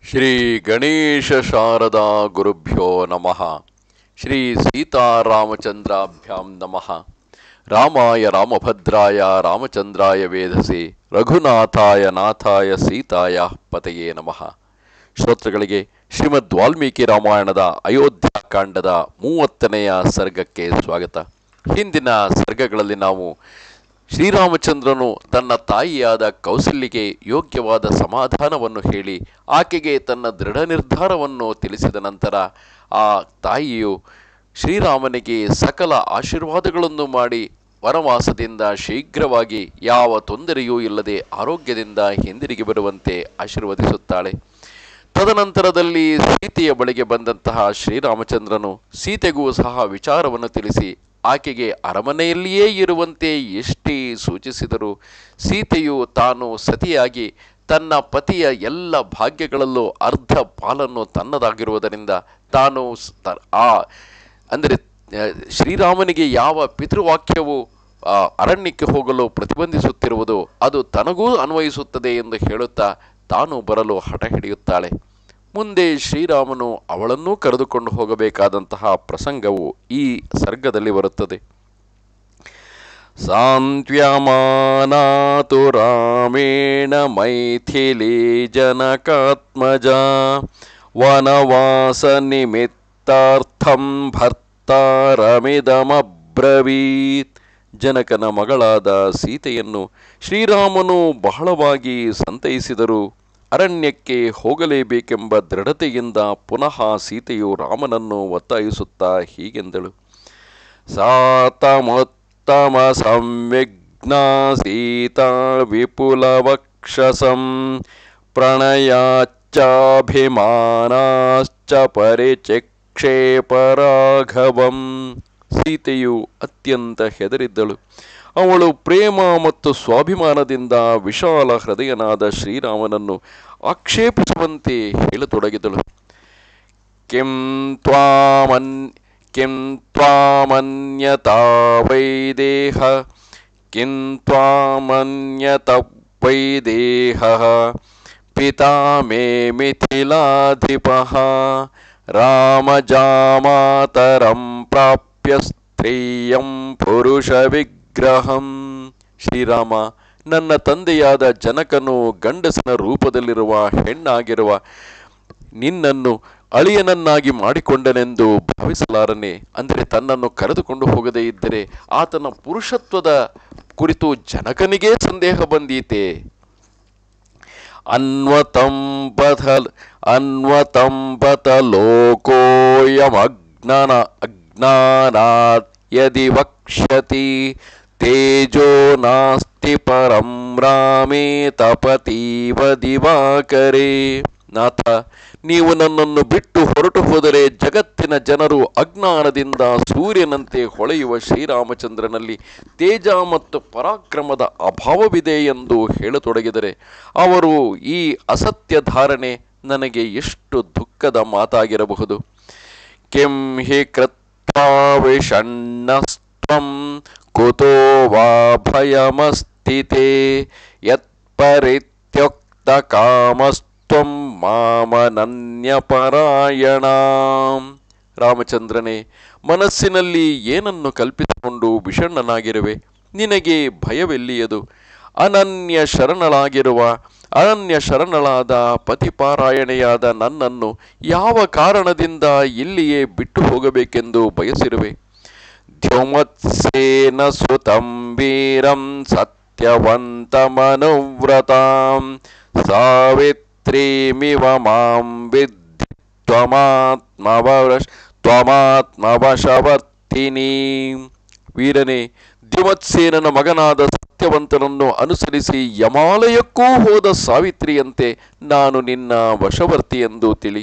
ಶ್ರೀ ಗಣೇಶ ಶಾರದಾ ಗುರುಭ್ಯೋ ನಮಃ ಶ್ರೀ ಸೀತಾರಾಮಚಂದ್ರಾಭ್ಯಾಂ ನಮಃ ರಾಮಾಯ ರಾಮಭದ್ರಾಯ ರಾಮಚಂದ್ರಾಯ ವೇಧಸೆ ರಘುನಾಥಾಯ ನಾಥಾಯ ಸೀತಾಯ ಪತೆಯೇ ನಮಃ ಶ್ರೋತೃಗಳಿಗೆ ಶ್ರೀಮದ್ ವಾಲ್ಮೀಕಿ ರಾಮಾಯಣದ ಅಯೋಧ್ಯಾಕಾಂಡದ ಮೂವತ್ತನೆಯ ಸರ್ಗಕ್ಕೆ ಸ್ವಾಗತ ಹಿಂದಿನ ಸರ್ಗಗಳಲ್ಲಿ ನಾವು ಶ್ರೀರಾಮಚಂದ್ರನು ತನ್ನ ತಾಯಿಯಾದ ಕೌಸಲ್ಯಗೆ ಯೋಗ್ಯವಾದ ಸಮಾಧಾನವನ್ನು ಹೇಳಿ ಆಕೆಗೆ ತನ್ನ ದೃಢ ನಿರ್ಧಾರವನ್ನು ತಿಳಿಸಿದ ನಂತರ ಆ ತಾಯಿಯು ಶ್ರೀರಾಮನಿಗೆ ಸಕಲ ಆಶೀರ್ವಾದಗಳನ್ನು ಮಾಡಿ ವನವಾಸದಿಂದ ಶೀಘ್ರವಾಗಿ ಯಾವ ತೊಂದರೆಯೂ ಇಲ್ಲದೆ ಆರೋಗ್ಯದಿಂದ ಹಿಂದಿರುಗಿ ಬರುವಂತೆ ಆಶೀರ್ವದಿಸುತ್ತಾಳೆ ತದನಂತರದಲ್ಲಿ ಸೀತೆಯ ಬಳಿಗೆ ಬಂದಂತಹ ಶ್ರೀರಾಮಚಂದ್ರನು ಸೀತೆಗೂ ಸಹ ವಿಚಾರವನ್ನು ತಿಳಿಸಿ ಆಕೆಗೆ ಅರಮನೆಯಲ್ಲಿಯೇ ಇರುವಂತೆ ಎಷ್ಟೇ ಸೂಚಿಸಿದರು ಸೀತೆಯು ತಾನು ಸತಿಯಾಗಿ ತನ್ನ ಪತಿಯ ಎಲ್ಲ ಭಾಗ್ಯಗಳಲ್ಲೂ ಅರ್ಧ ಪಾಲನ್ನು ತನ್ನದಾಗಿರುವುದರಿಂದ ತಾನು ಸ್- ತ- ಆ ಅಂದರೆ ಆ, ಶ್ರೀರಾಮನಿಗೆ ಯಾವ ಪಿತೃವಾಕ್ಯವು ಆ, ಅರಣ್ಯಕ್ಕೆ ಹೋಗಲು ಪ್ರತಿಬಂಧಿಸುತ್ತಿರುವುದು ಅದು ತನಗೂ ಅನ್ವಯಿಸುತ್ತದೆ ಎಂದು ಹೇಳುತ್ತಾ ತಾನು ಬರಲು ಹಠ ಹಿಡಿಯುತ್ತಾಳೆ ಮುಂದೆ ಶ್ರೀರಾಮನು ಅವಳನ್ನೂ ಕರೆದುಕೊಂಡು ಹೋಗಬೇಕಾದಂತಹ ಪ್ರಸಂಗವು ಈ ಸರ್ಗದಲ್ಲಿ ಬರುತ್ತದೆ ಸಾಂತ್ವ್ಯಮಾನಾತು ರಾಮೇಣ ಮೈಥಿಲಿ ಜನಕಾತ್ಮಜ ವನವಾಸ ನಿಮಿತ್ತಾರ್ಥಂ ಭರ್ತಾರಮಿದಮಬ್ರವೀತ್ ಜನಕನ ಮಗಳಾದ ಸೀತೆಯನ್ನು ಶ್ರೀರಾಮನು ಬಹಳವಾಗಿ ಸಂತೈಸಿದರು ಅರಣ್ಯಕ್ಕೆ ಹೋಗಲೇಬೇಕೆಂಬ ದೃಢತೆಯಿಂದ ಪುನಃ ಸೀತೆಯು ರಾಮನನ್ನು ಒತ್ತಾಯಿಸುತ್ತಾ ಹೀಗೆಂದಳು ಸಾತಮೋತ್ತಮ ಸಂವಿಘ್ನ ಸೀತಾ ವಿಪುಲವಕ್ಷಸಂ ಪ್ರಣಯಾಚ್ಚಾಭಿಮಾನಾಶ್ಚ ಪರಿಚಕ್ಷೇಪರಾಘವಂ ಸೀತೆಯು ಅತ್ಯಂತ ಹೆದರಿದ್ದಳು ಅವಳು ಪ್ರೇಮ ಮತ್ತು ಸ್ವಾಭಿಮಾನದಿಂದ ವಿಶಾಲ ಹೃದಯನಾದ ಶ್ರೀರಾಮನನ್ನು ಆಕ್ಷೇಪಿಸುವಂತೆ ಹೇಳತೊಡಗಿದಳು किं त्वामन् किं त्वामन्यता वैदेह किं त्वामन्यत वैदेहः पिता मे मिथिलाधिपः रामजामातरं प्राप्य ಸ್ತ್ರೀಯಂ ಪುರುಷ ವಿಗ್ರಹಂ ಶ್ರೀರಾಮ ನನ್ನ ತಂದೆಯಾದ ಜನಕನು ಗಂಡಸನ ರೂಪದಲ್ಲಿರುವ ಹೆಣ್ಣಾಗಿರುವ ನಿನ್ನನ್ನು ಅಳಿಯನನ್ನಾಗಿ ಮಾಡಿಕೊಂಡನೆಂದು ಭಾವಿಸಲಾರನೆ ಅಂದರೆ ತನ್ನನ್ನು ಕರೆದುಕೊಂಡು ಹೋಗದೇ ಇದ್ದರೆ ಆತನ ಪುರುಷತ್ವದ ಕುರಿತು ಜನಕನಿಗೇ ಸಂದೇಹ ಬಂದೀತೆ ಅನ್ವತಂಪಥ ಅನ್ವತಂಪತ ಲೋಕೋಯಮಗ್ನನ ಅಜ್ಞಾನಾತ್ ಯದಿ ವಕ್ಷ್ಯತಿ ತೇಜೋ ನಾಸ್ತಿ ಪರಂ ರಾಮೇ ತಪತೀವ ದಿವಾಕರೇ ನಾಥ ನೀವು ನನ್ನನ್ನು ಬಿಟ್ಟು ಹೊರಟು ಹೋದರೆ ಜಗತ್ತಿನ ಜನರು ಅಜ್ಞಾನದಿಂದ ಸೂರ್ಯನಂತೆ ಹೊಳೆಯುವ ಶ್ರೀರಾಮಚಂದ್ರನಲ್ಲಿ ತೇಜ ಮತ್ತು ಪರಾಕ್ರಮದ ಅಭಾವವಿದೆ ಎಂದು ಹೇಳತೊಡಗಿದರೆ ಅವರು ಈ ಅಸತ್ಯ ಧಾರಣೆ ನನಗೆ ಎಷ್ಟು ದುಃಖದ ಮಾತಾಗಿರಬಹುದು ಕೆಂ ಹಿ ಕೃತ್ವಾ ವಿಷಣ್ಣಸ್ತ್ವಂ ಕುತೋ ವಾ ಭಯಮಸ್ತಿತೆ ಯತ್ಪರಿತ್ಯುಕ್ತ ಕಾಮಸ್ತ್ವಂ ಮಾಮನನ್ಯಪರಾಯಣ ರಾಮಚಂದ್ರನೇ ಮನಸ್ಸಿನಲ್ಲಿ ಏನನ್ನು ಕಲ್ಪಿಸಿಕೊಂಡು ವಿಷಣ್ಣನಾಗಿರುವೆ ನಿನಗೆ ಭಯವೆಲ್ಲಿಯದು ಅನನ್ಯ ಶರಣಳಾಗಿರುವ ಅನನ್ಯ ಶರಣಳಾದ ಪತಿಪಾರಾಯಣೆಯಾದ ನನ್ನನ್ನು ಯಾವ ಕಾರಣದಿಂದ ಇಲ್ಲಿಯೇ ಬಿಟ್ಟು ಹೋಗಬೇಕೆಂದು ಬಯಸಿರುವೆ ದ್ಯುಮತ್ಸೇನ ಸುತಂ ವೀರಂ ಸತ್ಯವಂತಮನುವ್ರತಾಂ ಸಾವಿತ್ರೀಮಿವ ಮಾಂ ವಿದ್ಧಿ ತ್ವಮಾತ್ಮವಶ ತ್ವಮಾತ್ಮವಶವರ್ತಿನಿ ವೀರನೇ ದ್ಯುಮತ್ಸೇನನ ಮಗನಾದ ಸತ್ಯವಂತನನ್ನು ಅನುಸರಿಸಿ ಯಮಾಲಯಕ್ಕೂ ಹೋದ ಸಾವಿತ್ರಿಯಂತೆ ನಾನು ನಿನ್ನ ವಶವರ್ತಿ ಎಂದು ತಿಳಿ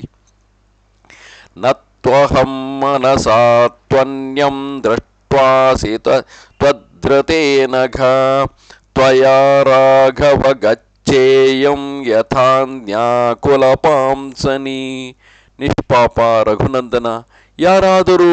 ನತ್ವಹಂ ಮನಸಾ ತ್ವನ್ಯಂ ದೃಷ್ಟ್ವಾಸಿ ತ್ವದ್ರತೇನ ಘ ತ್ವಯಾ ರಾಘವ ಗಚ್ಚೇಯಂ ಯಥಾನ್ಯಾಕುಲಪಾಂಸನಿ ನಿಷ್ಪಾಪ ರಘುನಂದನ ಯಾರಾದರೂ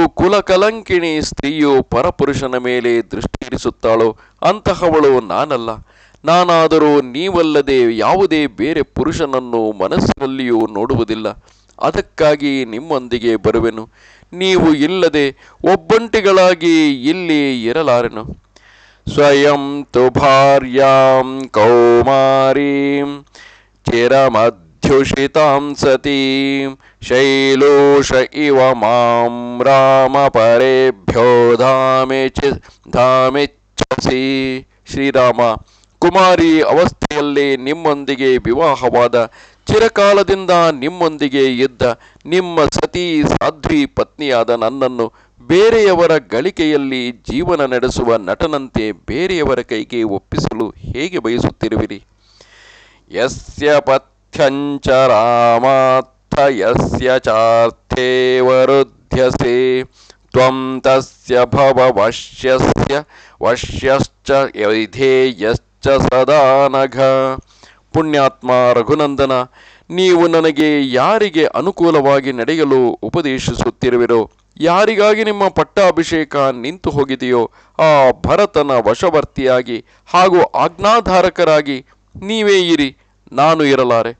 ಕುಲಕಲಂಕಿಣಿ ಸ್ತ್ರೀಯು ಪರಪುರುಷನ ಮೇಲೆ ದೃಷ್ಟಿ ಇರಿಸುತ್ತಾಳೋ ಅಂತಹವಳು ನಾನಲ್ಲ ನಾನಾದರೂ ನೀವಲ್ಲದೆ ಯಾವುದೇ ಬೇರೆ ಪುರುಷನನ್ನು ಮನಸ್ಸಿನಲ್ಲಿಯೂ ನೋಡುವುದಿಲ್ಲ ಅದಕ್ಕಾಗಿ ನಿಮ್ಮೊಂದಿಗೆ ಬರುವೆನು ನೀವು ಇಲ್ಲದೆ ಒಬ್ಬಂಟಿಗಳಾಗಿ ಇಲ್ಲಿ ಇರಲಾರೆನು ಸ್ವಯಂ ತು ಭಾರ್ಯಾಂ ಕೌಮಾರೀಂ ಚಿರಮಧ್ಯುಷಿತಾಂ ಸತೀಂ ಶೈಲೋಷ ಇವ ಮಾಂ ರಾಮ ಪರೇಭ್ಯೋ ಧಾಮೆ ಚಿ ಧಾಮೆಚ್ಛಸಿ ಶ್ರೀರಾಮ ಕುಮಾರಿ ಅವಸ್ಥೆಯಲ್ಲಿ ನಿಮ್ಮೊಂದಿಗೆ ವಿವಾಹವಾದ ಚಿರಕಾಲದಿಂದ ನಿಮ್ಮೊಂದಿಗೆ ಇದ್ದ ನಿಮ್ಮ ಸತಿ ಸಾಧ್ವಿ ಪತ್ನಿಯಾದ ನನ್ನನ್ನು ಬೇರೆಯವರ ಗಳಿಕೆಯಲ್ಲಿ ಜೀವನ ನಡೆಸುವ ನಟನಂತೆ ಬೇರೆಯವರ ಕೈಗೆ ಒಪ್ಪಿಸಲು ಹೇಗೆ ಬಯಸುತ್ತಿರುವಿರಿ ಯಸ್ಯ ಪಥ್ಯಂಚ ರಾಮಾರ್ಥ ಯಸ್ಯ ಚಾರ್ಥೇ ವರುಧ್ಯಸೆ ತ್ವಂ ತಸ್ಯ ಭವ ವಶ್ಯಸ್ಯ ವಶ್ಯಶ್ಚ ವಿಧೇಯಶ್ಚ ಸದಾ ನಘ ಪುಣ್ಯಾತ್ಮ ರಘುನಂದನ ನೀವು ನನಗೆ ಯಾರಿಗೆ ಅನುಕೂಲವಾಗಿ ನಡೆಯಲು ಉಪದೇಶಿಸುತ್ತಿರುವಿರೋ ಯಾರಿಗಾಗಿ ನಿಮ್ಮ ಪಟ್ಟಾಭಿಷೇಕ ನಿಂತು ಹೋಗಿದೆಯೋ ಆ ಭರತನ ವಶವರ್ತಿಯಾಗಿ ಹಾಗೂ ಆಜ್ಞಾಧಾರಕರಾಗಿ ನೀವೇ ಇರಿ ನಾನು ಇರಲಾರೆ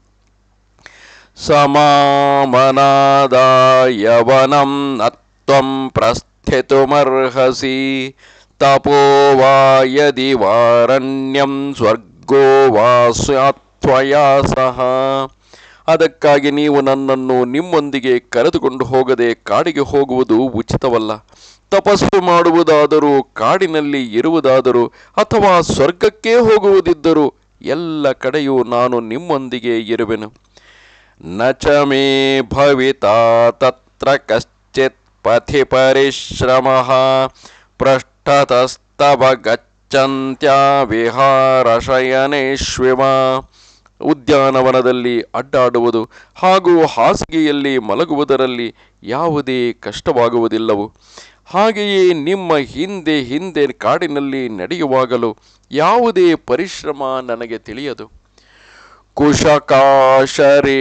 ಸಮಾಮನಾದಾಯವನಂ ನತ್ವಂ ಪ್ರಸ್ಥಿತುಮರ್ಹಸಿ ತಪೋ ವಾ ಯದಿ ವಾರಣ್ಯಂ ಸ್ವರ್ಗೋ ವಾ ಸ್ಯಾತ್ವಯಾ ಸಹ ಅದಕ್ಕಾಗಿ ನೀವು ನನ್ನನ್ನು ನಿಮ್ಮೊಂದಿಗೆ ಕರೆದುಕೊಂಡು ಹೋಗದೆ ಕಾಡಿಗೆ ಹೋಗುವುದು ಉಚಿತವಲ್ಲ ತಪಸ್ಸು ಮಾಡುವುದಾದರೂ ಕಾಡಿನಲ್ಲಿ ಇರುವುದಾದರೂ ಅಥವಾ ಸ್ವರ್ಗಕ್ಕೆ ಹೋಗುವುದಿದ್ದರೂ ಎಲ್ಲ ಕಡೆಯೂ ನಾನು ನಿಮ್ಮೊಂದಿಗೆ ಇರುವೆನು ನ ಚ ಮೇ ಭವಿತಾ ತತ್ರ ಕಶ್ಚಿತ್ ಪಥಿ ಪರಿಶ್ರಮಃ ಪೃಷ್ಠತಸ್ತವ ಗಚ್ಚಂತ್ಯ ವಿಹಾರಶಯನೇಶ್ವಿಮ ಉದ್ಯಾನವನದಲ್ಲಿ ಅಡ್ಡಾಡುವುದು ಹಾಗೂ ಹಾಸಿಗೆಯಲ್ಲಿ ಮಲಗುವುದರಲ್ಲಿ ಯಾವುದೇ ಕಷ್ಟವಾಗುವುದಿಲ್ಲವು ಹಾಗೆಯೇ ನಿಮ್ಮ ಹಿಂದೆ ಹಿಂದೆ ಕಾಡಿನಲ್ಲಿ ನಡೆಯುವಾಗಲೂ ಯಾವುದೇ ಪರಿಶ್ರಮ ನನಗೆ ತಿಳಿಯದು ಕುಶಕಾಶರೆ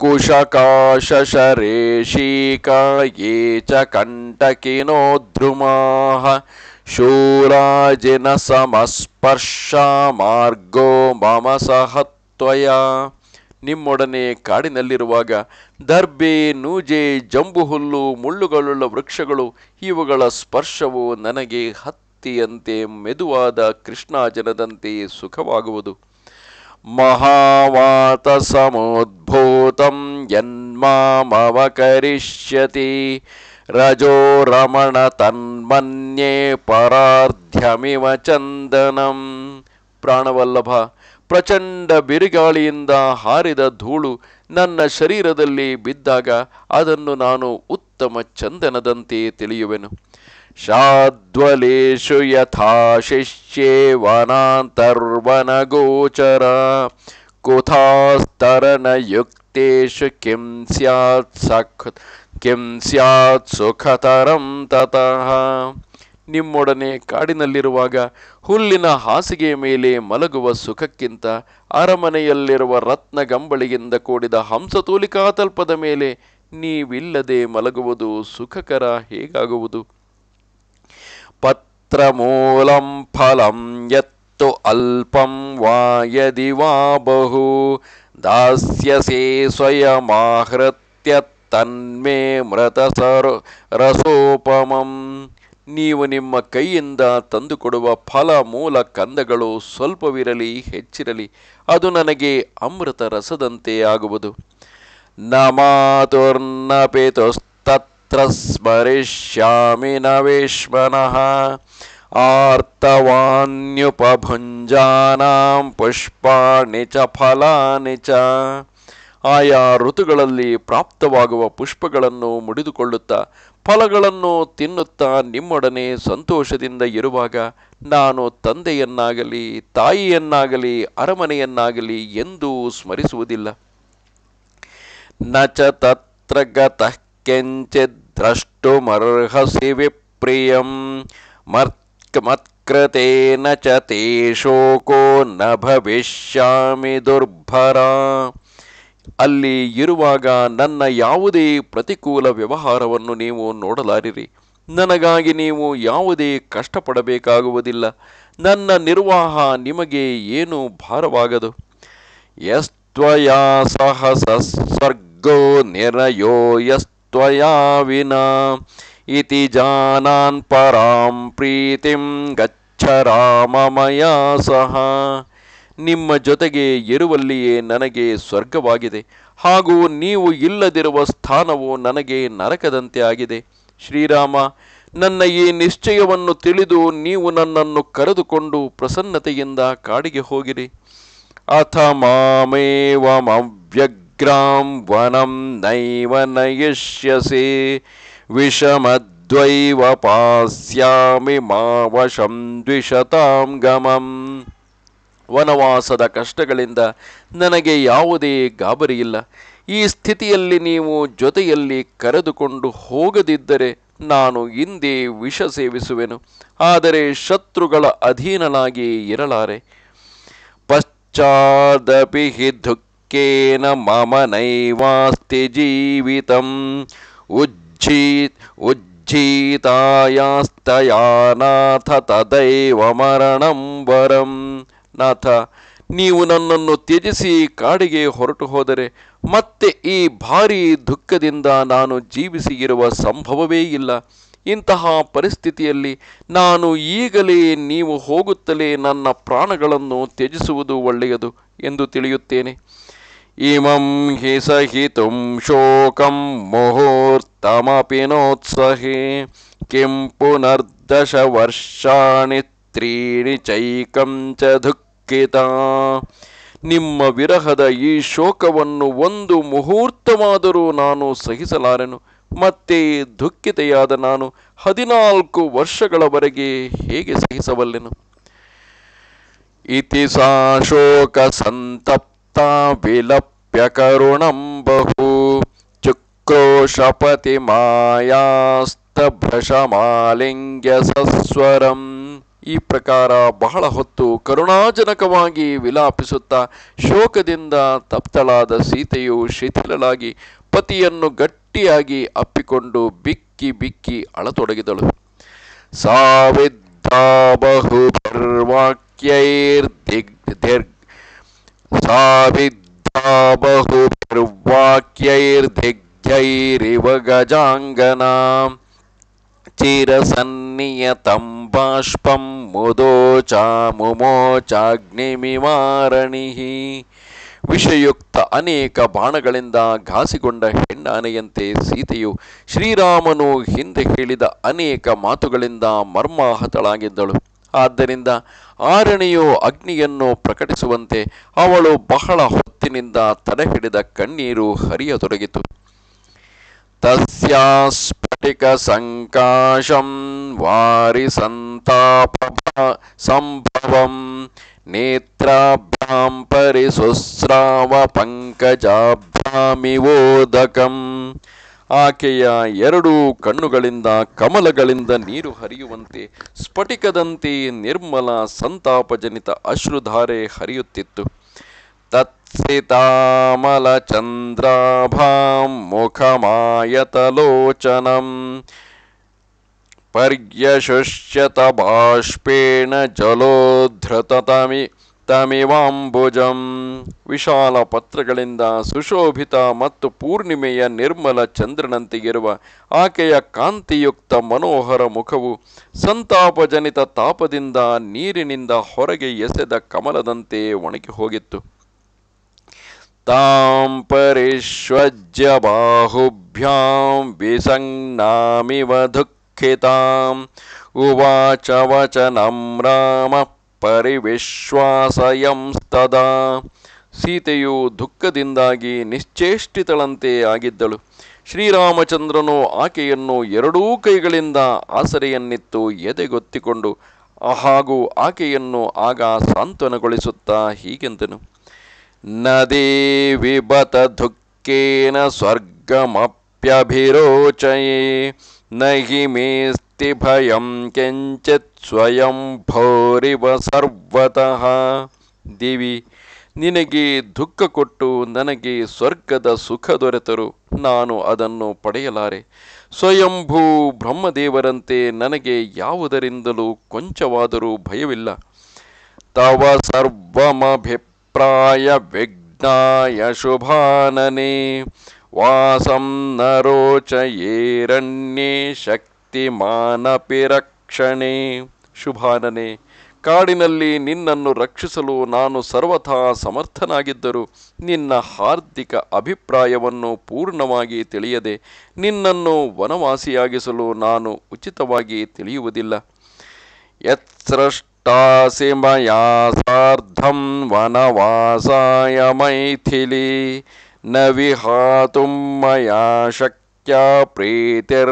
ಕುಶಕಾಶರೇಶೀಕಾ ಯೇ ಚ ಕಂಟಕಿನೋ ಧ್ರುಮಾಃ ಶೂರಾಜಿನ ಸಮಸ್ಪರ್ಶ ಮಾರ್ಗೋ ಮಮ ಸಹತ್ವಯ ನಿಮ್ಮೊಡನೆ ಕಾಡಿನಲ್ಲಿರುವಾಗ ದರ್ಬೆ ನೂಜೆ ಜಂಬು ಹುಲ್ಲು ಮುಳ್ಳುಗಳುಳ್ಳ ವೃಕ್ಷಗಳು ಇವುಗಳ ಸ್ಪರ್ಶವು ನನಗೆ ಹತ್ತಿಯಂತೆ ಮೆದುವಾದ ಕೃಷ್ಣಾಜನದಂತೆ ಸುಖವಾಗುವುದು ಮಹಾವಾತ ಸಮೋದ್ಭೂತಂ ಯನ್ಮಾಮವಕರಿಷ್ಯತಿ ರಜೋ ರಮಣ ತನ್ಮನ್ಯೇ ಪರಾರ್ಧ್ಯಮಿವ ಚಂದನಂ ಪ್ರಾಣವಲ್ಲಭ ಪ್ರಚಂಡ ಬಿರುಗಾಳಿಯಿಂದ ಹಾರಿದ ಧೂಳು ನನ್ನ ಶರೀರದಲ್ಲಿ ಬಿದ್ದಾಗ ಅದನ್ನು ನಾನು ಉತ್ತಮ ಚಂದನದಂತೆ ತಿಳಿಯುವೆನು ಶಾದ್ವಲೇಶು ಯಥಾ ಶಿಷ್ಯೇ ವನಾಂತರ್ವನಗೋಚರ ಕುಥಾಸ್ತರಣಯುಕ್ತೇಶು ಕಿಂ ಸ್ಯಾತ್ ಸಖ್ ಕಿಂ ಸ್ಯಾತ್ ಸುಖತರಂ ತತಃ ನಿಮ್ಮೊಡನೆ ಕಾಡಿನಲ್ಲಿರುವಾಗ ಹುಲ್ಲಿನ ಹಾಸಿಗೆಯ ಮೇಲೆ ಮಲಗುವ ಸುಖಕ್ಕಿಂತ ಅರಮನೆಯಲ್ಲಿರುವ ರತ್ನ ಗಂಬಳಿಯಿಂದ ಕೂಡಿದ ಹಂಸತೂಲಿಕಾ ತಲ್ಪದ ಮೇಲೆ ನೀವಿಲ್ಲದೆ ಮಲಗುವುದು ಸುಖಕರ ಹೇಗಾಗುವುದು ಪತ್ರಮೂಲಂ ಫಲಂ ಯತ್ತು ಅಲ್ಪಂ ವಾ ಯದಿ ವಾ ಬಹು ದಾಸ್ಯಸೆ ಸ್ವಯಮಾಹೃತ್ಯ ತನ್ಮೇ ಮೃತ ಸರೋ ರಸೋಪಮಂ ನೀವು ನಿಮ್ಮ ಕೈಯಿಂದ ತಂದುಕೊಡುವ ಫಲ ಮೂಲ ಕಂದಗಳು ಸ್ವಲ್ಪವಿರಲಿ ಹೆಚ್ಚಿರಲಿ ಅದು ನನಗೆ ಅಮೃತ ರಸದಂತೆ ಆಗುವುದು ನ ಮಾತುರ್ನಪಿತುಸ್ತತ್ರ ಸ್ಮರಿಷ್ಯಾಮಿ ನ ವೇಶ್ಮನಃ ಆರ್ತವಾನ್ಯುಪಭುಂಜಾನಾಂ ಪುಷ್ಪಾಣಿ ಚ ಫಲಾನಿ ಚ ಆಯಾ ಋತುಗಳಲ್ಲಿ ಪ್ರಾಪ್ತವಾಗುವ ಪುಷ್ಪಗಳನ್ನು ಮುಡಿದುಕೊಳ್ಳುತ್ತಾ ಫಲಗಳನ್ನು ತಿನ್ನುತ್ತಾ ನಿಮ್ಮೊಡನೆ ಸಂತೋಷದಿಂದ ಇರುವಾಗ ನಾನು ತಂದೆಯನ್ನಾಗಲಿ ತಾಯಿಯನ್ನಾಗಲಿ ಅರಮನೆಯನ್ನಾಗಲಿ ಎಂದೂ ಸ್ಮರಿಸುವುದಿಲ್ಲ ನ ಚ ತತ್ರ ಗತಃ ಕೆಂಚಿತ್ ದ್ರಷ್ಟುಮರ್ಹಸಿ ವಿಪ್ರಿಯಂ ಮರ್ಕ್ ಮತ್ಕೃತೇನ ಚ ತೇ ಶೋಕೋ ನ ಭವಿಷ್ಯಾಮಿ ದುರ್ಭರ ಅಲ್ಲಿ ಇರುವಾಗ ನನ್ನ ಯಾವುದೇ ಪ್ರತಿಕೂಲ ವ್ಯವಹಾರವನ್ನು ನೀವು ನೋಡಲಾರಿರಿ ನನಗಾಗಿ ನೀವು ಯಾವುದೇ ಕಷ್ಟಪಡಬೇಕಾಗುವುದಿಲ್ಲ ನನ್ನ ನಿರ್ವಾಹ ನಿಮಗೆ ಏನು ಭಾರವಾಗದು ಯಸ್ತ್ವಯಾ ಸಹ ಸ್ವರ್ಗೋ ನಿರಯೋ ಯಸ್ತ್ವಯಾ ವಿನಾ ಇತಿ ಜಾನಾನ್ ಪರಾಂ ಪ್ರೀತಿಂ ಗಚ್ಚ ರಾಮಮಯ ಸಹ ನಿಮ್ಮ ಜೊತೆಗೆ ಇರುವಲ್ಲಿಯೇ ನನಗೆ ಸ್ವರ್ಗವಾಗಿದೆ ಹಾಗೂ ನೀವು ಇಲ್ಲದಿರುವ ಸ್ಥಾನವು ನನಗೆ ನರಕದಂತೆ ಆಗಿದೆ ಶ್ರೀರಾಮ ನನ್ನ ಈ ನಿಶ್ಚಯವನ್ನು ತಿಳಿದು ನೀವು ನನ್ನನ್ನು ಕರೆದುಕೊಂಡು ಪ್ರಸನ್ನತೆಯಿಂದ ಕಾಡಿಗೆ ಹೋಗಿರಿ ಅಥ ಮಾಮೇವಮವ್ಯಗ್ರಾಂ ವನಂ ನೈವ ನಯಿಷ್ಯಸೆ ವಿಷಮದ್ವೈವ ಪಾಸ್ಯಾಮಿ ಮಾವಶಂ ದ್ವಿಷತಾಂ ಗಮಂ ವನವಾಸದ ಕಷ್ಟಗಳಿಂದ ನನಗೆ ಯಾವುದೇ ಗಾಬರಿಯಿಲ್ಲ ಈ ಸ್ಥಿತಿಯಲ್ಲಿ ನೀವು ಜೊತೆಯಲ್ಲಿ ಕರೆದುಕೊಂಡು ಹೋಗದಿದ್ದರೆ ನಾನು ಹಿಂದೆ ವಿಷ ಸೇವಿಸುವೆನು ಆದರೆ ಶತ್ರುಗಳ ಅಧೀನನಾಗಿ ಇರಲಾರೆ ಪಶ್ಚಾದಪಿ ಹಿ ದುಃಖೇನ ಮಮ ನೈವಾಸ್ತಿ ಜೀವಿತಂ ಉಜ್ಜೀತ್ ಉಜ್ಜೀತಾಯಾಸ್ತಯಾನಾಥ ತದೈವ ಮರಣಂ ವರಂ ನಾಥ ನೀವು ನನ್ನನ್ನು ತ್ಯಜಿಸಿ ಕಾಡಿಗೆ ಹೊರಟು ಹೋದರೆ ಮತ್ತೆ ಈ ಭಾರೀ ದುಃಖದಿಂದ ನಾನು ಜೀವಿಸಿ ಇರುವ ಸಂಭವವೇ ಇಲ್ಲ ಇಂತಹ ಪರಿಸ್ಥಿತಿಯಲ್ಲಿ ನಾನು ಈಗಲೇ ನೀವು ಹೋಗುತ್ತಲೇ ನನ್ನ ಪ್ರಾಣಗಳನ್ನು ತ್ಯಜಿಸುವುದು ಒಳ್ಳೆಯದು ಎಂದು ತಿಳಿಯುತ್ತೇನೆ ಇಮಂ ಹಿ ಸಹಿತುಂ ಶೋಕಂ ಮುಹೂರ್ತಮಪಿ ನೋತ್ಸಹೆ ಕಿಂ ಪುನರ್ದಶ ವರ್ಷಾಣಿ ತ್ರೀಣಿ ಚೈಕಂ ಚ ದುಃಖಿತ ನಿಮ್ಮ ವಿರಹದ ಈ ಶೋಕವನ್ನು ಒಂದು ಮುಹೂರ್ತವಾದರೂ ನಾನು ಸಹಿಸಲಾರೆನು ಮತ್ತೆ ದುಃಖಿತೆಯಾದ ನಾನು ಹದಿನಾಲ್ಕು ವರ್ಷಗಳವರೆಗೆ ಹೇಗೆ ಸಹಿಸಬಲ್ಲೆನು ಇತಿ ಸಾ ಶೋಕ ಸಂತಪ್ತ ವಿಲಪ್ಯ ಕರುಣಂ ಬಹು ಚುಕ್ರೋಶಪತಿ ಮಾಯಾಸ್ತಭ್ರಶಮಾಲಿಂಗ್ಯ ಸಸ್ವರಂ ಈ ಪ್ರಕಾರ ಬಹಳ ಹೊತ್ತು ಕರುಣಾಜನಕವಾಗಿ ವಿಲಾಪಿಸುತ್ತಾ ಶೋಕದಿಂದ ತಪ್ತಳಾದ ಸೀತೆಯು ಶಿಥಿಲಳಾಗಿ ಪತಿಯನ್ನು ಗಟ್ಟಿಯಾಗಿ ಅಪ್ಪಿಕೊಂಡು ಬಿಕ್ಕಿ ಬಿಕ್ಕಿ ಅಳತೊಡಗಿದಳು ಸಾವಿದ್ಧಾ ಬಹುರ್ವಾಕ್ಯೈರ್ದಿಗ್ ದಿರ್ಗ್ ಸಾವಿದ್ಧಾ ಬಹುರ್ವಾಕ್ಯೈರ್ದಿಗ್ಧೈರಿವ ಗಜಾಂಗನಾ ಚಿರಸನ್ನಿಯತಂ ಬಾಷ್ಪಂ ಮುದೋಚಾ ಮುಮೋಚಾಗ್ನಿಮಿವಾರಣಿಃ ವಿಷಯುಕ್ತ ಅನೇಕ ಬಾಣಗಳಿಂದ ಘಾಸಿಗೊಂಡ ಹೆಣ್ಣಾನೆಯಂತೆ ಸೀತೆಯು ಶ್ರೀರಾಮನು ಹಿಂದೆ ಹೇಳಿದ ಅನೇಕ ಮಾತುಗಳಿಂದ ಮರ್ಮಾಹತಳಾಗಿದ್ದಳು ಆದ್ದರಿಂದ ಆರಣಿಯು ಅಗ್ನಿಯನ್ನು ಪ್ರಕಟಿಸುವಂತೆ ಅವಳು ಬಹಳ ಹೊತ್ತಿನಿಂದ ತಡೆಹಿಡಿದ ಕಣ್ಣೀರು ಹರಿಯತೊಡಗಿತು ತಸ್ಯಾಸ್ಫಟಿಕ ಸಂಕಾಶಂ ವಾರಿ ಸಂತಾಪ ಸಂಭವಂ ನೇತ್ರಾಭ್ಯಾಂ ಪರಿಸುಸ್ರಾವ ಪಂಕಜಾಭ್ಯಾಮಿವೋದಕಂ ಆಕೆಯ ಎರಡೂ ಕಣ್ಣುಗಳಿಂದ ಕಮಲಗಳಿಂದ ನೀರು ಹರಿಯುವಂತೆ ಸ್ಫಟಿಕದಂತೆ ನಿರ್ಮಲ ಸಂತಾಪಜನಿತ ಅಶ್ರುಧಾರೆ ಹರಿಯುತ್ತಿತ್ತು ತತ್ಸಿತಾಮಲಚಂದ್ರಾಭಾಂ ಮುಖಮಾಯತಲೋಚನಂ ಪರ್ಯಶುಷ್ಯತ ಬಾಷ್ಪೇಣ ಜಲೋಧೃತತಮಿ ತಮಿವಾಂಬುಜಂ ವಿಶಾಲ ಪತ್ರಗಳಿಂದ ಸುಶೋಭಿತ ಮತ್ತು ಪೂರ್ಣಿಮೆಯ ನಿರ್ಮಲ ಚಂದ್ರನಂತೆಗಿರುವ ಆಕೆಯ ಕಾಂತಿಯುಕ್ತ ಮನೋಹರ ಮುಖವು ಸಂತಾಪಜನಿತ ತಾಪದಿಂದ ನೀರಿನಿಂದ ಹೊರಗೆ ಎಸೆದ ಕಮಲದಂತೆ ಒಣಗಿ ಹೋಗಿತ್ತು ತಾಂ ಪರಿಷ್ವಜ್ಯ ಬಾಹುಭ್ಯಾಂ ವಿಸಂಜ್ಞಾಮಿವ ದುಃಖಿತಾಂ ಉವಾಚ ವಚನಂ ರಾಮ ಪರಿವಿಶ್ವಾಸಯಂಸ್ತದಾ ಸೀತೆಯು ದುಃಖದಿಂದಾಗಿ ನಿಶ್ಚೇಷ್ಟಿತಳಂತೆ ಆಗಿದ್ದಳು ಶ್ರೀರಾಮಚಂದ್ರನು ಆಕೆಯನ್ನು ಎರಡೂ ಕೈಗಳಿಂದ ಆಸರೆಯನ್ನಿತ್ತು ಎದೆಗೊತ್ತಿಕೊಂಡು ಹಾಗೂ ಆಕೆಯನ್ನು ಆಗ ಸಾಂತ್ವನಗೊಳಿಸುತ್ತಾ ಹೀಗೆಂದನು ನದೇ ವಿಬತ ದುಃಖೇನ ಸ್ವರ್ಗಮಪ್ಯಭಿರೋಚಯೇ ನಹಿ ಮೇಸ್ತಿ ಭಯಂ ಕೆಂಚಿತ್ ಸ್ವಯಂ ಭೋರಿವ ಸರ್ವತಃ ದೇವಿ ನಿನಗೆ ದುಃಖ ಕೊಟ್ಟು ನನಗೆ ಸ್ವರ್ಗದ ಸುಖ ದೊರೆತರು ನಾನು ಅದನ್ನು ಪಡೆಯಲಾರೆ ಸ್ವಯಂಭೂ ಬ್ರಹ್ಮದೇವರಂತೆ ನನಗೆ ಯಾವುದರಿಂದಲೂ ಕೊಂಚವಾದರೂ ಭಯವಿಲ್ಲ ತವ ಸರ್ವಮಭಿಪ್ರಾಯ ವಿಘ್ನಾಯ ಶುಭಾನನೆ ವಾಸಂ ನ ರೋಚಯೇರಣ್ಯೇ ಶಕ್ತಿಮಾನಪಿ ರಕ್ಷಣೆ ಶುಭಾನನೆ ಕಾಡಿನಲ್ಲಿ ನಿನ್ನನ್ನು ರಕ್ಷಿಸಲು ನಾನು ಸರ್ವಥಾ ಸಮರ್ಥನಾಗಿದ್ದರೂ ನಿನ್ನ ಹಾರ್ದಿಕ ಅಭಿಪ್ರಾಯವನ್ನು ಪೂರ್ಣವಾಗಿ ತಿಳಿಯದೆ ನಿನ್ನನ್ನು ವನವಾಸಿಯಾಗಿಸಲು ನಾನು ಉಚಿತವಾಗಿ ತಿಳಿಯುವುದಿಲ್ಲ ಯತ್ಸೃಷ್ಟಾಸಿ ಮಯಾ ಸಾರ್ಧಂ ವನವಾಸಾಯ ಮೈಥಿಲಿ ನ ವಿಹಾತುಂ ಮಯಾ ಶಕ್ಯ ಪ್ರೀತಿರ್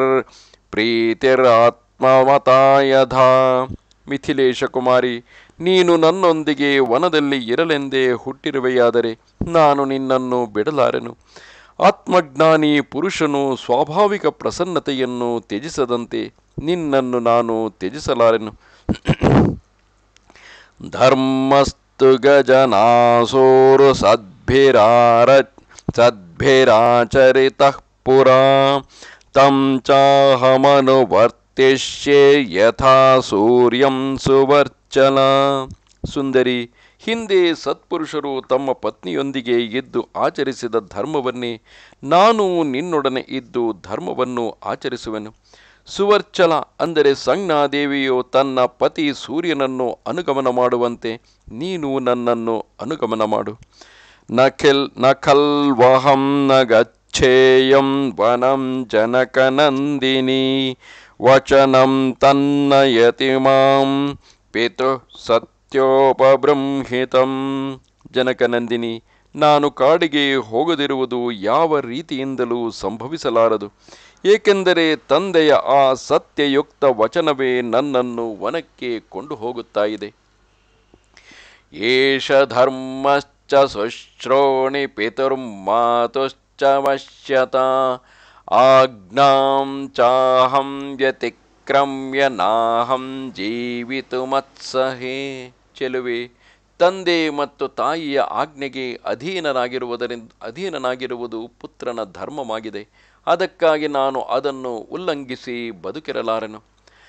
ಪ್ರೀತಿರಾತ್ಮವತಾಯಧಾ ಮಿಥಿಲೇಶ ಕುಮಾರಿ ನೀನು ನನ್ನೊಂದಿಗೆ ವನದಲ್ಲಿ ಇರಲೆಂದೇ ಹುಟ್ಟಿರುವೆಯಾದರೆ ನಾನು ನಿನ್ನನ್ನು ಬಿಡಲಾರೆನು ಆತ್ಮಜ್ಞಾನಿ ಪುರುಷನು ಸ್ವಾಭಾವಿಕ ಪ್ರಸನ್ನತೆಯನ್ನು ತ್ಯಜಿಸದಂತೆ ನಿನ್ನನ್ನು ನಾನು ತ್ಯಜಿಸಲಾರೆನು ಧರ್ಮಸ್ತು ಗಜನಾಸೋರು ಸದ್ಭಿರಾರ ಸದ್ಭಿರಾಚರಿತಃ ಪುರಾ ತಂ ಚಾಹಮನುವರ್ತಿಷ್ಯೆ ಯಥಾ ಸೂರ್ಯಂ ಸುವರ್ಚಲ ಸುಂದರಿ ಹಿಂದೆ ಸತ್ಪುರುಷರು ತಮ್ಮ ಪತ್ನಿಯೊಂದಿಗೆ ಇದ್ದು ಆಚರಿಸಿದ ಧರ್ಮವನ್ನೇ ನಾನು ನಿನ್ನೊಡನೆ ಇದ್ದು ಧರ್ಮವನ್ನು ಆಚರಿಸುವೆನು ಸುವರ್ಚಲ ಅಂದರೆ ಸಂಜ್ಞಾದೇವಿಯು ತನ್ನ ಪತಿ ಸೂರ್ಯನನ್ನು ಅನುಗಮನ ಮಾಡುವಂತೆ ನೀನು ನನ್ನನ್ನು ಅನುಗಮನ ಮಾಡು ನಖಿಲ್ ನಖಲ್ವಹಂ ನ ಗಚ್ಚೇಯಂ ವನಂ ಜನಕನಂದಿನಿ ವಚನಂ ತನ್ನಯತಿ ಮಾಂ ಪಿತು ಸತ್ಯೋಪಬೃಂಹಿತಂ ಜನಕನಂದಿನಿ ನಾನು ಕಾಡಿಗೆ ಹೋಗದಿರುವುದು ಯಾವ ರೀತಿಯಿಂದಲೂ ಸಂಭವಿಸಲಾರದು ಏಕೆಂದರೆ ತಂದೆಯ ಆ ಸತ್ಯಯುಕ್ತ ವಚನವೇ ನನ್ನನ್ನು ವನಕ್ಕೆ ಕೊಂಡು ಹೋಗುತ್ತಾ ಇದೆ ಏಷ ಧರ್ಮಶ್ಚ ಶುಶ್ರೋಣಿ ಪಿತುರ್ಮಾತುಶ್ಚ ವಶ್ಯತ ಆಜ್ಞಾಂ ಚಾಹಂ ವ್ಯತಿಕ್ರಮ್ಯ ನಾಹಂ ಜೀವಿತುಮತ್ಸಹೇ ಚೆಲುವೆ ತಂದೆ ಮತ್ತು ತಾಯಿಯ ಆಜ್ಞೆಗೆ ಅಧೀನನಾಗಿರುವುದರಿಂದ ಅಧೀನನಾಗಿರುವುದು ಪುತ್ರನ ಧರ್ಮವಾಗಿದೆ ಅದಕ್ಕಾಗಿ ನಾನು ಅದನ್ನು ಉಲ್ಲಂಘಿಸಿ ಬದುಕಿರಲಾರೆನು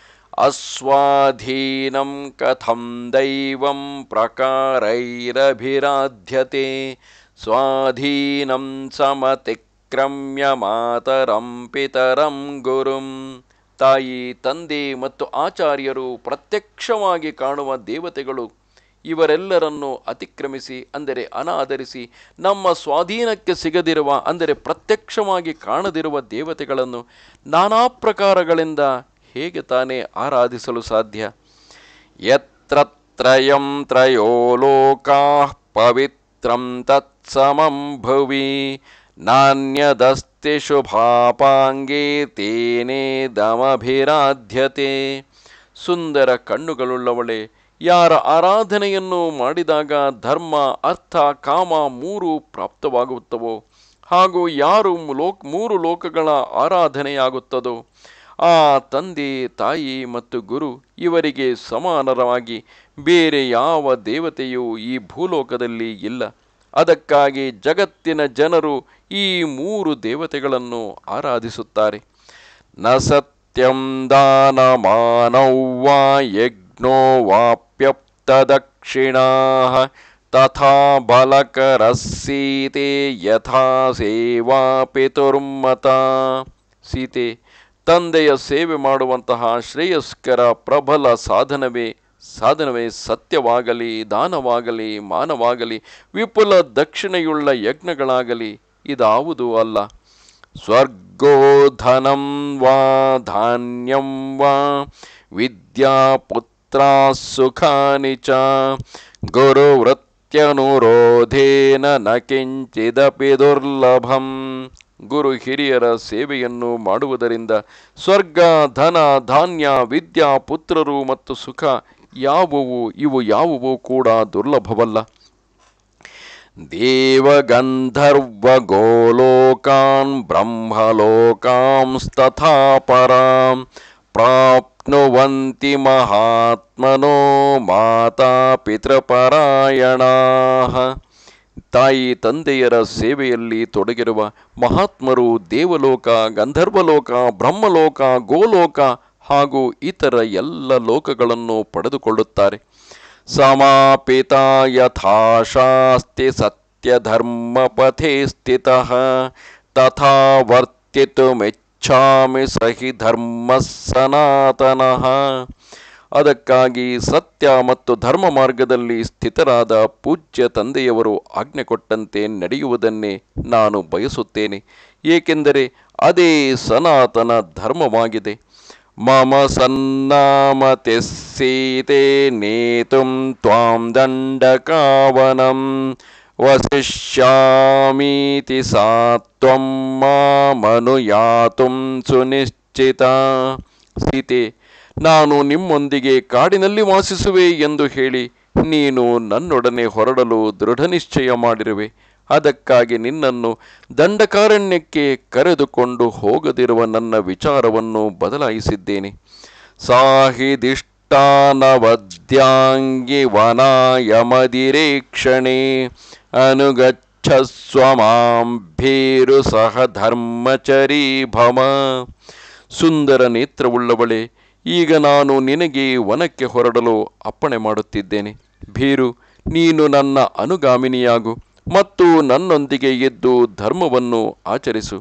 ಅಸ್ವಾಧೀನಂ ಕಥಂ ದೈವಂ ಪ್ರಕಾರೈರಭಿರಾಧ್ಯತೆ ಸ್ವಾಧೀನಂ ಸಮತಿಕ್ರಮ್ಯ ಮಾತರಂ ಪಿತರಂ ಗುರುಂ ತಾಯಿ ತಂದೆ ಮತ್ತು ಆಚಾರ್ಯರು ಪ್ರತ್ಯಕ್ಷವಾಗಿ ಕಾಣುವ ದೇವತೆಗಳು ಇವರೆಲ್ಲರನ್ನು ಅತಿಕ್ರಮಿಸಿ ಅಂದರೆ ಅನಾದರಿಸಿ ನಮ್ಮ ಸ್ವಾಧೀನಕ್ಕೆ ಸಿಗದಿರುವ ಅಂದರೆ ಪ್ರತ್ಯಕ್ಷವಾಗಿ ಕಾಣದಿರುವ ದೇವತೆಗಳನ್ನು ನಾನಾ ಪ್ರಕಾರಗಳಿಂದ ಹೇಗೆ ತಾನೇ ಆರಾಧಿಸಲು ಸಾಧ್ಯ ಯತ್ರ ತ್ರಯಂ ತ್ರಯೋ ಲೋಕಾ ಪವಿತ್ರಂ ತತ್ಸಮಂ ಭುವಿ ನಾಣ್ಯದಸ್ತಿ ಶುಭಾಪಾಂಗೇ ತೇನೇದಮಭಿರಾಧ್ಯತೆ ಸುಂದರ ಕಣ್ಣುಗಳುಳ್ಳವಳೆ ಯಾರ ಆರಾಧನೆಯನ್ನು ಮಾಡಿದಾಗ ಧರ್ಮ ಅರ್ಥ ಕಾಮ ಮೂರು ಪ್ರಾಪ್ತವಾಗುತ್ತವೋ ಹಾಗೂ ಯಾರು ಲೋಕ್ ಮೂರು ಲೋಕಗಳ ಆರಾಧನೆಯಾಗುತ್ತದೋ ಆ ತಂದೆ ತಾಯಿ ಮತ್ತು ಗುರು ಇವರಿಗೆ ಸಮಾನರವಾಗಿ ಬೇರೆ ಯಾವ ದೇವತೆಯೂ ಈ ಭೂಲೋಕದಲ್ಲಿ ಇಲ್ಲ ಅದಕ್ಕಾಗಿ ಜಗತ್ತಿನ ಜನರು ಈ ಮೂರು ದೇವತೆಗಳನ್ನು ಆರಾಧಿಸುತ್ತಾರೆ ನ ಸತ್ಯಂ ದಾನಮಾನೌ ವಾ ಯಜ್ಞೋ ವಾಪ್ಯಪ್ತದಕ್ಷಿಣಾ ತಥಾ ಬಲಕರಸ್ಸೀತೆ ಯಥಾ ಸೇವಾ ಪಿತುರ್ಮತ ಸೀತೆ ತಂದೆಯ ಸೇವೆ ಮಾಡುವಂತಹ ಶ್ರೇಯಸ್ಕರ ಪ್ರಬಲ ಸಾಧನವೇ ಸಾಧನವೇ ಸತ್ಯವಾಗಲಿ ದಾನವಾಗಲಿ ಮಾನವಾಗಲಿ ವಿಪುಲ ದಕ್ಷಿಣೆಯುಳ್ಳ ಯಜ್ಞಗಳಾಗಲಿ ಇದಾವುದೂ ಅಲ್ಲ ಸ್ವರ್ಗೋಧನಂ ವಾ ಧಾನ್ಯಂ ವಾ ವಿದ್ಯಾಪುತ್ರ ಸುಖಾನಿ ಚ ಗುರುವೃತ್ಯನುರೋಧೇನ ನ ಕಿಂಚಿದಪಿ ದುರ್ಲಭಂ ಗುರು ಹಿರಿಯರ ಸೇವೆಯನ್ನು ಮಾಡುವುದರಿಂದ ಸ್ವರ್ಗ ಧನ ಧಾನ್ಯ ವಿದ್ಯಾ ಪುತ್ರರು ಮತ್ತು ಸುಖ ಯಾವುವು ಇವು ಯಾವುವು ಕೂಡ ದುರ್ಲಭವಲ್ಲ ದೇವಗಂಧರ್ವ ಗೋಲೋಕಾನ್ ಬ್ರಹ್ಮಲೋಕಾಂಸ್ತಥಾ ಪರಾಂ ಪ್ರಾಪ್ನುವಂತಿ ಮಹಾತ್ಮನೋ ಮಾತಾ ಪಿತೃಪರಾಯಣಾ ತಾಯಿ ತಂದೆಯರ ಸೇವೆಯಲ್ಲಿ ತೊಡಗಿರುವ ಮಹಾತ್ಮರು ದೇವಲೋಕ ಗಂಧರ್ವಲೋಕ ಬ್ರಹ್ಮಲೋಕ ಗೋಲೋಕ ಹಾಗೂ ಇತರ ಎಲ್ಲ ಲೋಕಗಳನ್ನು ಪಡೆದುಕೊಳ್ಳುತ್ತಾರೆ समापिता यथा शास्ति सत्यधर्मपथे स्थितः तथा ವರ್ತಿತುಮಿಚ್ಛಾಮಿ ಸಹಿ ಧರ್ಮ ಸನಾತನಃ ಅದಕ್ಕಾಗಿ ಸತ್ಯ ಮತ್ತು ಧರ್ಮ ಮಾರ್ಗದಲ್ಲಿ ಸ್ಥಿತರಾದ ಪೂಜ್ಯ ತಂದೆಯವರು ಆಜ್ಞೆ ಕೊಟ್ಟಂತೆ ನಡೆಯುವುದನ್ನೇ ನಾನು ಬಯಸುತ್ತೇನೆ ಏಕೆಂದರೆ ಅದೇ ಸನಾತನ ಧರ್ಮವಾಗಿದೆ ಮಮ ಸನ್ನಾಮತೆ ಸೀತೆ ನೇತುಂ ತ್ವಾಂ ದಂಡಕಾವನಂ ವಸಿಷ್ಯಾಮೀತಿ ಸಾ ತ್ವಂ ಮಾಮನುಯಾತುಂ ಸುನಿಶ್ಚಿತ ಸೀತೆ ನಾನು ನಿಮ್ಮೊಂದಿಗೆ ಕಾಡಿನಲ್ಲಿ ವಾಸಿಸುವೆ ಎಂದು ಹೇಳಿ ನೀನು ನನ್ನೊಡನೆ ಹೊರಡಲು ದೃಢನಿಶ್ಚಯ ಮಾಡಿರುವೆ ಅದಕ್ಕಾಗಿ ನಿನ್ನನ್ನು ದಂಡಕಾರಣ್ಯಕ್ಕೆ ಕರೆದುಕೊಂಡು ಹೋಗದಿರುವ ನನ್ನ ವಿಚಾರವನ್ನು ಬದಲಾಯಿಸಿದ್ದೇನೆ ಸಾಹಿದಿಷ್ಟಾನವದ್ಯಾಂಗಿ ವನಾಯಮದಿರೇಕ್ಷಣೆ ಅನುಗಚ್ಚಸ್ವ ಮಾಂ ಭೀರು ಸಹ ಧರ್ಮಚರೀ ಭಮ ಸುಂದರ ನೇತ್ರವುಳ್ಳವಳೆ ಈಗ ನಾನು ನಿನಗೆ ವನಕ್ಕೆ ಹೊರಡಲು ಅಪ್ಪಣೆ ಮಾಡುತ್ತಿದ್ದೇನೆ ಭೀರು ನೀನು ನನ್ನ ಅನುಗಾಮಿನಿಯಾಗು ಮತ್ತು ನನ್ನೊಂದಿಗೆ ಎದ್ದು ಧರ್ಮವನ್ನು ಆಚರಿಸು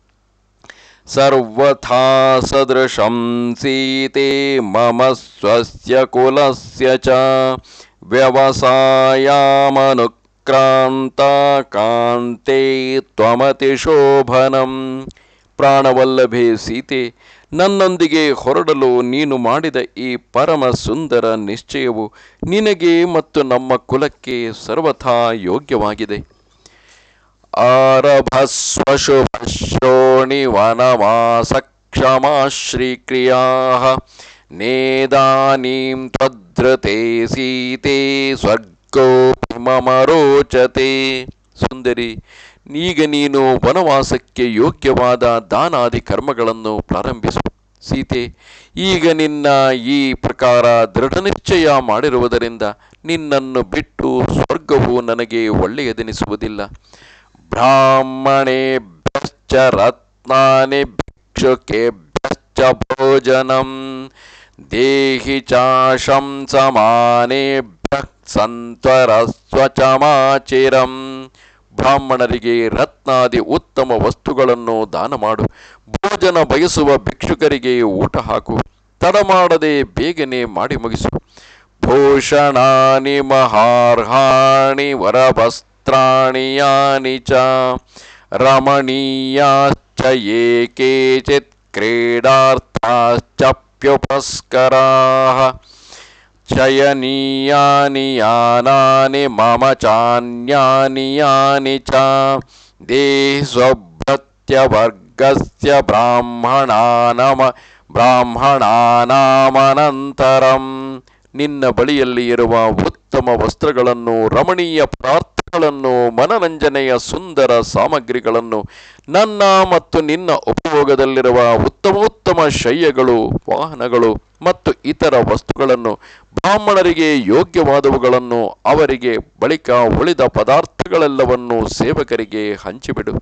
ಸರ್ವಥಾ ಸದೃಶಂ ಸೀತೆ ಮಮ ಸ್ವಸ್ಯ ಕುಲಸ್ಯ ಚ ವ್ಯವಸಾಯಾಮನುಕ್ರಾಂತ ಕಾಂತೆ ತ್ವಮತಿ ಶೋಭನಂ ಪ್ರಾಣವಲ್ಲಭೆ ಸೀತೆ ನನ್ನೊಂದಿಗೆ ಹೊರಡಲು ನೀನು ಮಾಡಿದ ಈ ಪರಮ ಸುಂದರ ನಿಶ್ಚಯವು ನಿನಗೆ ಮತ್ತು ನಮ್ಮ ಕುಲಕ್ಕೆ ಸರ್ವಥಾ ಯೋಗ್ಯವಾಗಿದೆ ಆರಭಸ್ವಶುಭಶ್ರೋಣಿ ವನವಾಸ ಕ್ಷಮಾ ಶ್ರೀಕ್ರಿಯಾ ನೇದಾನೀಂ ತ್ವದೃತೆ ಸೀತೆ ಸ್ವರ್ಗೋಪಿ ಮಮ ರೋಚತೆ ಸುಂದರಿ ಈಗ ನೀನು ವನವಾಸಕ್ಕೆ ಯೋಗ್ಯವಾದ ದಾನಾದಿ ಕರ್ಮಗಳನ್ನು ಪ್ರಾರಂಭಿಸು ಸೀತೆ ಈಗ ನಿನ್ನ ಈ ಪ್ರಕಾರ ದೃಢನಿಶ್ಚಯ ಮಾಡಿರುವುದರಿಂದ ನಿನ್ನನ್ನು ಬಿಟ್ಟು ಸ್ವರ್ಗವು ನನಗೆ ಒಳ್ಳೆಯದೆನಿಸುವುದಿಲ್ಲ ಬ್ರಾಹ್ಮಣೇಭ್ಯಶ್ಚ ರತ್ನಾನಿ ಭಿಕ್ಷುಕೇಭ್ಯಶ್ಚ ಭೋಜನಂ ದೇಹಿ ಚಾಶಂ ಸಮಾನೇಭ್ಯ ಸಂತ್ವರಸ್ವಚಮಾಚಿರಂ ಬ್ರಾಹ್ಮಣರಿಗೆ ರತ್ನಾದಿ ಉತ್ತಮ ವಸ್ತುಗಳನ್ನು ದಾನ ಮಾಡು ಭೋಜನ ಬಯಸುವ ಭಿಕ್ಷುಕರಿಗೆ ಊಟ ಹಾಕು ತಡ ಮಾಡದೆ ಬೇಗನೆ ಮಾಡಿ ಮುಗಿಸು ಭೂಷಣಾನಿ ಮಹಾರ್ಹಾಣಿ ವರವಸ್ತ್ರಾಣಿ ಯಾನಿ ಚ ರಮಣೀಯಾಶ್ಚ ಯೇ ಕೇಚಿತ್ ಕ್ರೀಡಾರ್ಥಾಶ್ಚಪ್ಯುಪಸ್ಕರಾः ಶಯನೀಯಾನಿ ಯಾನಾನಿ ಮಮ ಚಾನ್ಯಾನಿ ಯಾನಿ ಚ ದೇಹಿ ಸ್ವಭೃತ್ಯವರ್ಗಸ್ಯ ಬ್ರಾಹ್ಮಣಾನಮ ಬ್ರಾಹ್ಮಣಾನಾಮನಂತರಂ ನಿನ್ನ ಬಳಿಯಲ್ಲಿ ಇರುವ ಉತ್ತಮ ವಸ್ತ್ರಗಳನ್ನು ರಮಣೀಯ ಪದಾರ್ಥಗಳನ್ನು ಮನರಂಜನೆಯ ಸುಂದರ ಸಾಮಗ್ರಿಗಳನ್ನು ನನ್ನ ಮತ್ತು ನಿನ್ನ ಉಪಯೋಗದಲ್ಲಿರುವ ಉತ್ತಮೋತ್ತಮ ಶಯ್ಯಗಳು ವಾಹನಗಳು ಮತ್ತು ಇತರ ವಸ್ತುಗಳನ್ನು ಬ್ರಾಹ್ಮಣರಿಗೆ ಯೋಗ್ಯವಾದವುಗಳನ್ನು ಅವರಿಗೆ ಬಳಿಕ ಉಳಿದ ಪದಾರ್ಥಗಳೆಲ್ಲವನ್ನು ಸೇವಕರಿಗೆ ಹಂಚಿಬಿಡು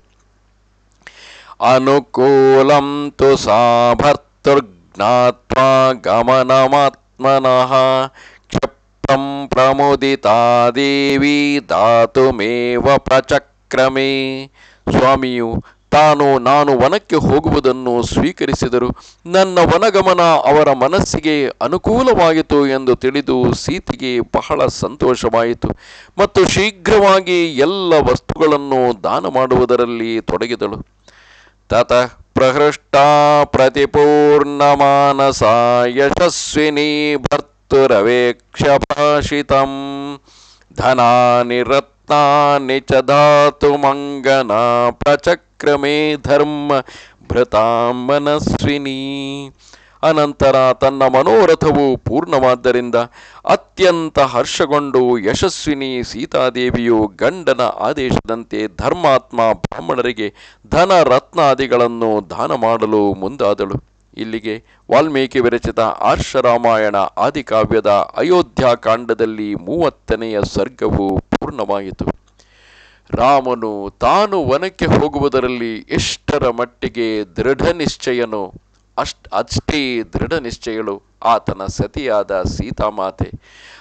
ಅನುಕೂಲಂ ತು ಸಾ ಭರ್ತೃಜ್ಞಾತ್ವಾ ಗಮನಮಾತ್ಮನಃ ಕ್ಷಿಪ್ರಂ ಪ್ರಮುದಿತಾ ದೇವಿ ಧಾತುಮೇವ ಪ್ರಚಕ್ರಮೇ ಸ್ವಾಮಿಯು ತಾನು ನಾನು ವನಕ್ಕೆ ಹೋಗುವುದನ್ನು ಸ್ವೀಕರಿಸಿದರು ನನ್ನ ವನಗಮನ ಅವರ ಮನಸ್ಸಿಗೆ ಅನುಕೂಲವಾಯಿತು ಎಂದು ತಿಳಿದು ಸೀತೆಗೆ ಬಹಳ ಸಂತೋಷವಾಯಿತು ಮತ್ತು ಶೀಘ್ರವಾಗಿ ಎಲ್ಲ ವಸ್ತುಗಳನ್ನು ದಾನ ಮಾಡುವುದರಲ್ಲಿ ತೊಡಗಿದಳು ತತಃ ಪ್ರಹೃಷ್ಟಾ ಪ್ರತಿಪೂರ್ಣಮಾನಸಾ ಯಶಸ್ವಿನಿ ಭರ್ತುರವೇಕ್ಷ ಭಾಷಿತಂ ಧನಾನಿ ರತ್ನಾನಿ ಚ ಧಾತುಮಂಗನ ಪ್ರಚಕ್ರಮೇ ಧರ್ಮ ಭೃತಾಂ ಮನಸ್ವಿನಿ ಅನಂತರ ತನ್ನ ಮನೋರಥವು ಪೂರ್ಣವಾದ್ದರಿಂದ ಅತ್ಯಂತ ಹರ್ಷಗೊಂಡು ಯಶಸ್ವಿನಿ ಸೀತಾದೇವಿಯು ಗಂಡನ ಆದೇಶದಂತೆ ಧರ್ಮಾತ್ಮ ಬ್ರಾಹ್ಮಣರಿಗೆ ಧನ ರತ್ನಾದಿಗಳನ್ನು ದಾನ ಮಾಡಲು ಮುಂದಾದಳು ಇಲ್ಲಿಗೆ ವಾಲ್ಮೀಕಿ ವಿರಚಿತ ಆರ್ಷರಾಮಾಯಣ ಆದಿಕಾವ್ಯದ ಅಯೋಧ್ಯಾಕಾಂಡದಲ್ಲಿ ಮೂವತ್ತನೆಯ ಸರ್ಗವು ಪೂರ್ಣವಾಯಿತು ರಾಮನು ತಾನು ವನಕ್ಕೆ ಹೋಗುವುದರಲ್ಲಿ ಎಷ್ಟರ ಮಟ್ಟಿಗೆ ದೃಢ ನಿಶ್ಚಯನು ಅಷ್ಟ್ ಅಷ್ಟೇ ದೃಢ ನಿಶ್ಚಯಳು ಆತನ ಸತಿಯಾದ ಸೀತಾಮಾತೆ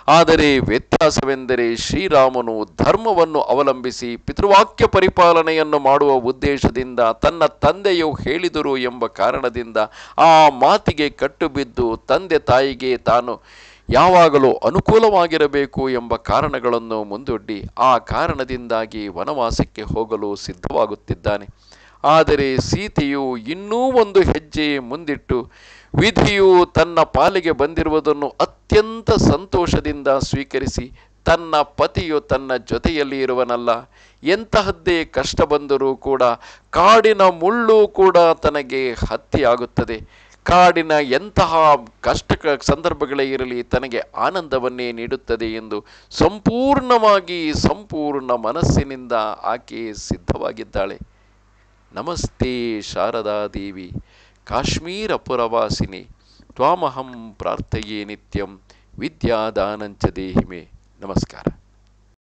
ಆದರೆ ವ್ಯತ್ಯಾಸವೆಂದರೆ ಶ್ರೀರಾಮನು ಧರ್ಮವನ್ನು ಅವಲಂಬಿಸಿ ಪಿತೃವಾಕ್ಯ ಪರಿಪಾಲನೆಯನ್ನು ಮಾಡುವ ಉದ್ದೇಶದಿಂದ ತನ್ನ ತಂದೆಯು ಹೇಳಿದರು ಎಂಬ ಕಾರಣದಿಂದ ಆ ಮಾತಿಗೆ ಕಟ್ಟುಬಿದ್ದು ತಂದೆ ತಾಯಿಗೆ ತಾನು ಯಾವಾಗಲೂ ಅನುಕೂಲವಾಗಿರಬೇಕು ಎಂಬ ಕಾರಣಗಳನ್ನು ಮುಂದೊಡ್ಡಿ ಆ ಕಾರಣದಿಂದಾಗಿ ವನವಾಸಕ್ಕೆ ಹೋಗಲು ಸಿದ್ಧವಾಗುತ್ತಿದ್ದಾನೆ ಆದರೆ ಸೀತೆಯು ಇನ್ನೂ ಒಂದು ಹೆಜ್ಜೆ ಮುಂದಿಟ್ಟು ವಿಧಿಯು ತನ್ನ ಪಾಲಿಗೆ ಬಂದಿರುವುದನ್ನು ಅತ್ಯಂತ ಸಂತೋಷದಿಂದ ಸ್ವೀಕರಿಸಿ ತನ್ನ ಪತಿಯು ತನ್ನ ಜೊತೆಯಲ್ಲಿ ಇರುವನಲ್ಲ ಎಂತಹದ್ದೇ ಕಷ್ಟ ಬಂದರೂ ಕೂಡ ಕಾಡಿನ ಮುಳ್ಳು ಕೂಡ ತನಗೆ ಹತ್ತಿಯಾಗುತ್ತದೆ ಕಾಡಿನ ಎಂತಹ ಕಷ್ಟ ಸಂದರ್ಭಗಳೇ ಇರಲಿ ತನಗೆ ಆನಂದವನ್ನೇ ನೀಡುತ್ತದೆ ಎಂದು ಸಂಪೂರ್ಣವಾಗಿ ಸಂಪೂರ್ಣ ಮನಸ್ಸಿನಿಂದ ಆಕೆ ಸಿದ್ಧವಾಗಿದ್ದಾಳೆ ನಮಸ್ತೆ ಶಾರದಾ ದೇವಿ ಕಾಶ್ಮೀರ ಪುರವಾಸಿನಿ ತ್ವಾಮಹಂ ಪ್ರಾರ್ಥಯೇ ನಿತ್ಯಂ ವಿದ್ಯಾದಾನಂಚ ದೇಹಿಮೆ ನಮಸ್ಕಾರ